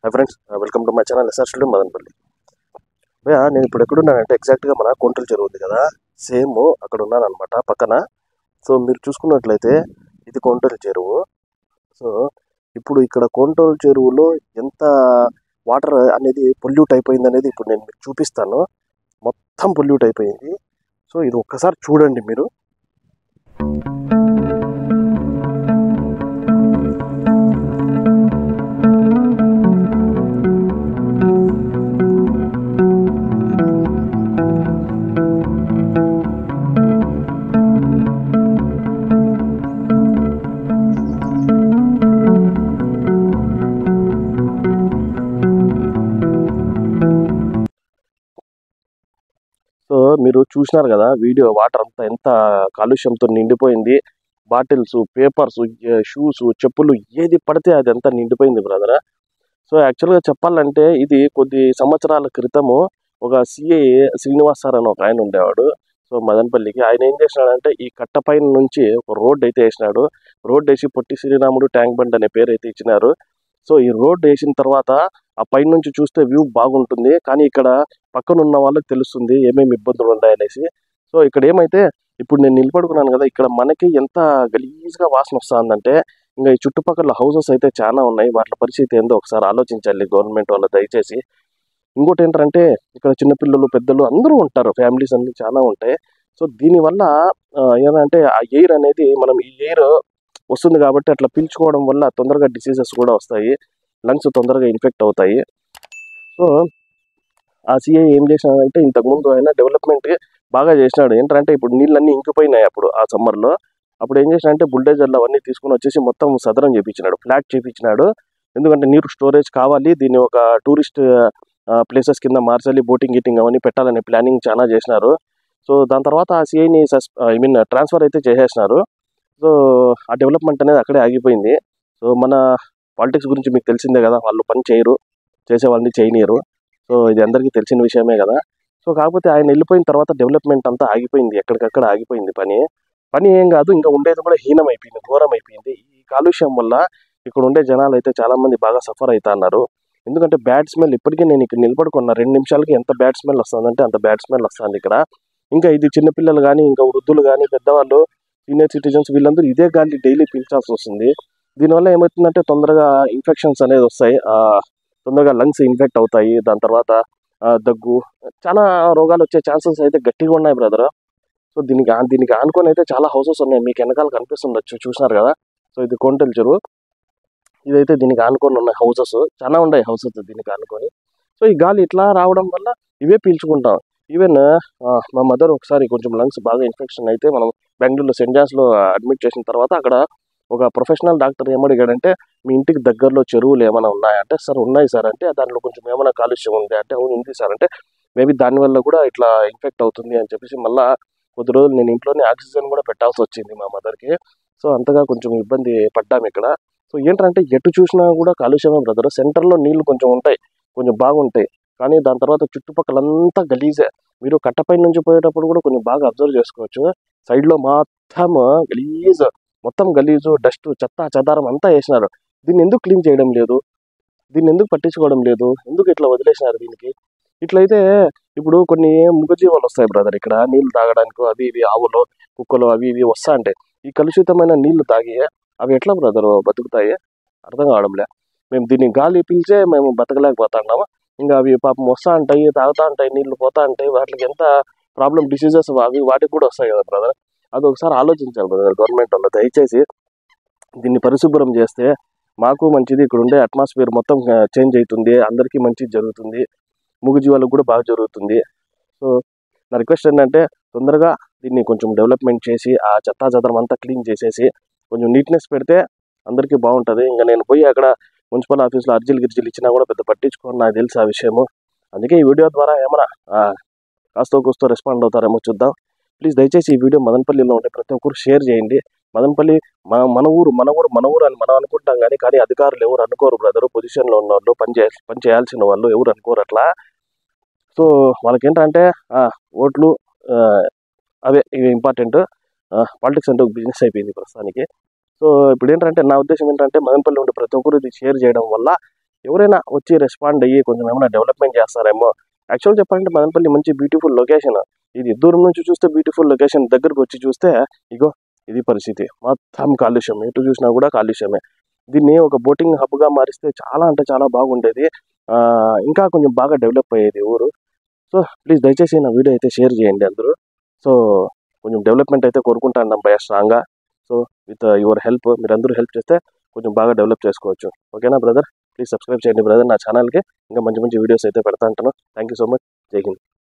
high friends welcome to my channel SR studio Madanapalle భయ్యా నేను ఇప్పుడు ఎక్కడున్నానంటే ఎగ్జాక్ట్గా మన కొంటల చెరువు ఉంది కదా సేమ్ అక్కడ ఉన్నాను అనమాట పక్కన సో మీరు చూసుకున్నట్లయితే ఇది కొంటల చెరువు సో ఇప్పుడు ఇక్కడ కొంటల చెరువులో ఎంత వాటర్ అనేది పొల్యూట్ అయిపోయింది అనేది ఇప్పుడు నేను మీకు చూపిస్తాను మొత్తం పొల్యూట్ అయిపోయింది సో ఇది ఒక్కసారి చూడండి మీరు సో మీరు చూసినారు కదా వీడియో వాటర్ అంతా ఎంత కాలుష్యంతో నిండిపోయింది బాటిల్స్ పేపర్స్ షూస్ చెప్పులు ఏది పడితే అది అంతా నిండిపోయింది బ్రదర్ సో యాక్చువల్గా చెప్పాలంటే ఇది కొద్ది సంవత్సరాల క్రితము ఒక సిఏ శ్రీనివాస్ సార్ అని ఒక ఆయన ఉండేవాడు సో మదనపల్లికి ఆయన ఏం చేసినాడంటే ఈ కట్ట పైన నుంచి ఒక రోడ్ అయితే వేసినాడు రోడ్ వేసి పొట్టి శ్రీరాముడు ట్యాంక్ బండ్ అనే పేరు అయితే ఇచ్చినారు సో ఈ రోడ్ వేసిన తర్వాత ఆ పైన నుంచి చూస్తే వ్యూ బాగుంటుంది కానీ ఇక్కడ పక్కన ఉన్న వాళ్ళకి తెలుస్తుంది ఏమేమి ఇబ్బందులు ఉన్నాయనేసి సో ఇక్కడ ఏమైతే ఇప్పుడు నేను నిలబడుకున్నాను కదా ఇక్కడ మనకి ఎంత గలీజ్గా వాసన వస్తుందంటే ఇంకా ఈ చుట్టుపక్కల హౌసెస్ అయితే చాలా ఉన్నాయి వాటి పరిస్థితి ఏందో ఒకసారి ఆలోచించాలి గవర్నమెంట్ వాళ్ళు దయచేసి ఇంకోటి ఏంటంటే ఇక్కడ చిన్నపిల్లలు పెద్దలు అందరూ ఉంటారు ఫ్యామిలీస్ అన్ని చాలా ఉంటాయి సో దీనివల్ల ఆ, ఏంటంటే ఆ ఎయిర్ అనేది మనం ఈ ఎయిర్ వస్తుంది కాబట్టి అట్లా పీల్చుకోవడం వల్ల తొందరగా డిసీజెస్ కూడా వస్తాయి లంగ్స్ తొందరగా ఇన్ఫెక్ట్ అవుతాయి సో ఆ సీఐ ఏం చేసినాడంటే ఇంతకుముందు ఆయన డెవలప్మెంట్ బాగా చేసినాడు ఏంటంటే ఇప్పుడు నీళ్ళన్నీ ఇంకిపోయినాయి అప్పుడు ఆ సమ్మర్లో అప్పుడు ఏం చేసినాడంటే బుల్డేజర్లు అవన్నీ తీసుకుని వచ్చేసి మొత్తం సదరం చేపించినాడు ఫ్లాట్ చేపించినాడు ఎందుకంటే నీరు స్టోరేజ్ కావాలి దీన్ని ఒక టూరిస్ట్ ప్లేసెస్ కింద మార్చాలి బోటింగ్ గీటింగ్ అవన్నీ పెట్టాలనే ప్లానింగ్ చాలా చేసినారు సో దాని తర్వాత ఆ సిఐని సస్ ఐ మీన్ ట్రాన్స్ఫర్ అయితే చేసేసినారు సో ఆ డెవలప్మెంట్ అనేది అక్కడే ఆగిపోయింది సో మన పాలిటిక్స్ గురించి మీకు తెలిసిందే కదా వాళ్ళు పని చేయరు చేసే వాళ్ళని చేయనీయరు సో ఇది అందరికీ తెలిసిన విషయమే కదా సో కాకపోతే ఆయన వెళ్ళిపోయిన తర్వాత డెవలప్మెంట్ అంతా ఆగిపోయింది ఎక్కడికక్కడ ఆగిపోయింది పని పని ఏం కాదు ఇంకా ఉండేది కూడా హీనం అయిపోయింది ఘోరం అయిపోయింది ఈ కాలుష్యం వల్ల ఇక్కడ ఉండే జనాలు అయితే చాలా మంది బాగా సఫర్ అవుతా అన్నారు ఎందుకంటే బ్యాడ్ స్మెల్ ఇప్పటికీ నేను ఇక్కడ నిలబడుకున్నా రెండు నిమిషాలకి ఎంత బ్యాడ్ స్మెల్ వస్తుందంటే అంత బ్యాడ్ స్మెల్ వస్తుంది ఇక్కడ ఇంకా ఇది చిన్నపిల్లలు కానీ ఇంకా వృద్ధులు కానీ పెద్దవాళ్ళు సీనియర్ సిటిజన్స్ వీళ్ళందరూ ఇదే గాలి డైలీ పీల్చాల్సి వస్తుంది దీనివల్ల ఏమవుతుందంటే తొందరగా ఇన్ఫెక్షన్స్ అనేది వస్తాయి ఆ, తొందరగా లంగ్స్ ఇన్ఫెక్ట్ అవుతాయి దాని తర్వాత ఆ, దగ్గు చాలా రోగాలు వచ్చే ఛాన్సెస్ అయితే గట్టిగా ఉన్నాయి బ్రదర్ సో దీనికి ఆ- దీనికి ఆనుకొని అయితే చాలా హౌసెస్ ఉన్నాయి మీకు వెనకాల కనిపిస్తుండొచ్చు చూసినారు కదా సో ఇది కొంటెల చెరువు ఇదైతే దీనికి ఆనుకొని ఉన్న హౌసెస్ చాలా ఉన్నాయి హౌసెస్ దీనికి ఆనుకొని సో ఈ గాలి ఇట్లా రావడం వల్ల ఇవే పీల్చుకుంటాం ఈవెన్ మా మదర్ ఒకసారి కొంచెం లంగ్స్ బాగా ఇన్ఫెక్షన్ అయితే మనం బెంగళూరులో సెంట్ జాన్స్లో అడ్మిట్ చేసిన తర్వాత అక్కడ ఒక ప్రొఫెషనల్ డాక్టర్ ఏమడిగాడంటే మీ ఇంటికి దగ్గరలో చెరువులు ఏమైనా ఉన్నాయంటే సార్ ఉన్నాయి సార్ అంటే దాంట్లో కొంచెం ఏమైనా కాలుష్యం ఉంది అంటే అవును ఉంది సార్ అంటే మేబీ దానివల్ల కూడా ఇట్లా ఇన్ఫెక్ట్ అవుతుంది అని చెప్పేసి మళ్ళా కొద్ది రోజులు నేను ఇంట్లోనే ఆక్సిజన్ కూడా పెట్టాల్సి వచ్చింది మా మదర్కి సో అంతగా కొంచెం ఇబ్బంది పడ్డాము ఇక్కడ సో ఏంటంటే ఎటు చూసినా కూడా కాలుష్యమే బ్రదర్ సెంటర్లో నీళ్లు కొంచెం ఉంటాయి కొంచెం బాగుంటాయి కానీ దాని తర్వాత చుట్టుపక్కలంతా గలీజే మీరు కట్టపై నుంచి పోయేటప్పుడు కూడా కొంచెం బాగా అబ్జర్వ్ చేసుకోవచ్చు సైడ్లో మొత్తం గలీజ్ మొత్తం గలీజు డస్ట్ చెత్త చెదారం అంతా వేసినారు దీన్ని ఎందుకు క్లీన్ చేయడం లేదు దీన్ని ఎందుకు పట్టించుకోవడం లేదు ఎందుకు ఇట్లా వదిలేసినారు దీనికి ఇట్లయితే ఇప్పుడు కొన్ని మూగజీవాలు వస్తాయి బ్రదర్ ఇక్కడ నీళ్లు తాగడానికి అవి ఇవి ఆవులు కుక్కలు అవి ఇవి వస్తా ఉంటాయి ఈ కలుషితమైన నీళ్లు తాగి అవి ఎట్లా బ్రదర్ బతుకుతాయి అర్థం కావడంలే మేము దీన్ని గాలి పీల్చే మేము బతకలేకపోతున్నాము ఇంకా అవి పాపం వస్తా ఉంటాయి తాగుతా ఉంటాయి నీళ్లు పోతా ఉంటాయి వాటికి ఎంత ప్రాబ్లం డిసీజెస్ అవి వాటికి కూడా వస్తాయి కదా బ్రదర్ అది ఒకసారి ఆలోచించాలి బ్రదర్ గవర్నమెంట్ వాళ్ళు దయచేసి దీన్ని పరిశుభ్రం చేస్తే మాకు మంచిది ఇక్కడ ఉండే అట్మాస్ఫియర్ మొత్తం చేంజ్ అవుతుంది అందరికీ మంచిది జరుగుతుంది మూగజీవాలకు కూడా బాగా జరుగుతుంది సో నా రిక్వెస్ట్ ఏంటంటే తొందరగా దీన్ని కొంచెం డెవలప్మెంట్ చేసి ఆ చెత్తా చెదరం అంతా క్లీన్ చేసేసి కొంచెం నీట్నెస్ పెడితే అందరికీ బాగుంటుంది ఇంకా నేను పోయి అక్కడ మున్సిపల్ ఆఫీస్లో అర్జీలు గిర్జీలు ఇచ్చినా కూడా పెద్ద పట్టించుకోని నాకు తెలుసు ఆ విషయము అందుకే ఈ వీడియో ద్వారా ఏమైనా ఆ, కాస్తో కూస్తో రెస్పాండ్ అవుతారేమో చూద్దాం ప్లీజ్ దయచేసి ఈ వీడియో మదనపల్లిలో ఉంటే ప్రతి ఒక్కరు షేర్ చేయండి మదనపల్లి మన మన ఊరు మన ఊరు మన ఊరు అని మనం అనుకుంటాం కానీ కానీ అధికారులు ఎవరు అనుకోరు బ్రదర్ పొజిషన్లో ఉన్న వాళ్ళు పని చే పని చేయాల్సిన వాళ్ళు ఎవరు అనుకోరు అట్లా సో వాళ్ళకి ఏంటంటే ఆ, ఓట్లు ఆ, అవే ఇవి ఇంపార్టెంట్ పాలిటిక్స్ అంటే ఒక బిజినెస్ అయిపోయింది ప్రస్తుతానికి సో ఇప్పుడు ఏంటంటే నా ఉద్దేశం ఏంటంటే మదనపల్లి ఉండే ప్రతి ఒక్కరు ఇది షేర్ చేయడం వల్ల ఎవరైనా వచ్చి రెస్పాండ్ అయ్యి కొంచెం ఏమైనా డెవలప్మెంట్ చేస్తారేమో యాక్చువల్ చెప్పాలంటే మదనపల్లి మంచి బ్యూటిఫుల్ లొకేషన్ ఇది దూరం నుంచి చూస్తే బ్యూటిఫుల్ లొకేషన్ దగ్గరకు వచ్చి చూస్తే ఇగో ఇది పరిస్థితి మొత్తం కాలుష్యం ఎటు చూసినా కూడా కాలుష్యమే దీన్ని ఒక బోటింగ్ హబ్గా మారిస్తే చాలా అంటే చాలా బాగుండేది ఆ, ఇంకా కొంచెం బాగా డెవలప్ అయ్యేది ఊరు సో ప్లీజ్ దయచేసి నా వీడియో అయితే షేర్ చేయండి అందరూ సో కొంచెం డెవలప్మెంట్ అయితే కోరుకుంటాను భయ స్ట్రాంగ్గా సో విత్ యువర్ హెల్ప్ మీరు అందరూ హెల్ప్ చేస్తే కొంచెం బాగా డెవలప్ చేసుకోవచ్చు ఓకేనా బ్రదర్ ప్లీజ్ సబ్స్క్రైబ్ చేయండి బ్రదర్ నా ఛానల్కి ఇంకా మంచి మంచి వీడియోస్ అయితే పెడతా ఉంటాను థ్యాంక్ యూ సో మచ్ జై హింద్